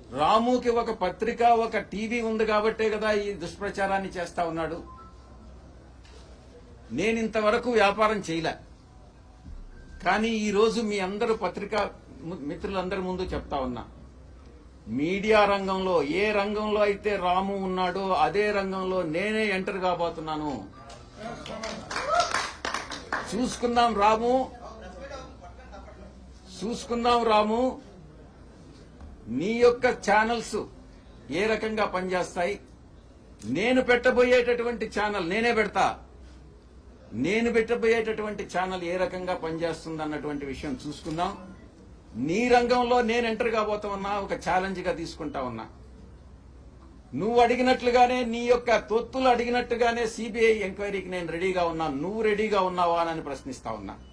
రాముకి ఒక పత్రిక ఒక టీవీ ఉంది కాబట్టే కదా ఈ దుష్ప్రచారాన్ని చేస్తా ఉన్నాడు నేను ఇంతవరకు వ్యాపారం చేయలే కానీ ఈ రోజు మీ అందరు పత్రికా ము- మిత్రులందరి ముందు చెప్తా ఉన్నా మీడియా రంగంలో ఏ రంగంలో అయితే రాము ఉన్నాడో అదే రంగంలో నేనే ఎంటర్ కాబోతున్నాను చూసుకుందాం రాము చూసుకుందాం రాము నీ యొక్క ఛానల్స్ ఏ రకంగా పనిచేస్తాయి నేను పెట్టబోయేటటువంటి ఛానల్ నేనే పెడతా నేను పెట్టబోయేటటువంటి ఛానల్ ఏ రకంగా పనిచేస్తుంది అన్నటువంటి విషయం చూసుకుందాం నీ రంగంలో నేను ఎంటర్ కాబోతా ఉన్నా ఒక ఛాలెంజ్ గా తీసుకుంటా ఉన్నా నువ్వు అడిగినట్లుగానే నీ యొక్క తొత్తులు అడిగినట్టుగానే సిబిఐ ఎంక్వైరీకి నేను రెడీగా ఉన్నాను నువ్వు రెడీగా ఉన్నావా అని ప్రశ్నిస్తా ఉన్నా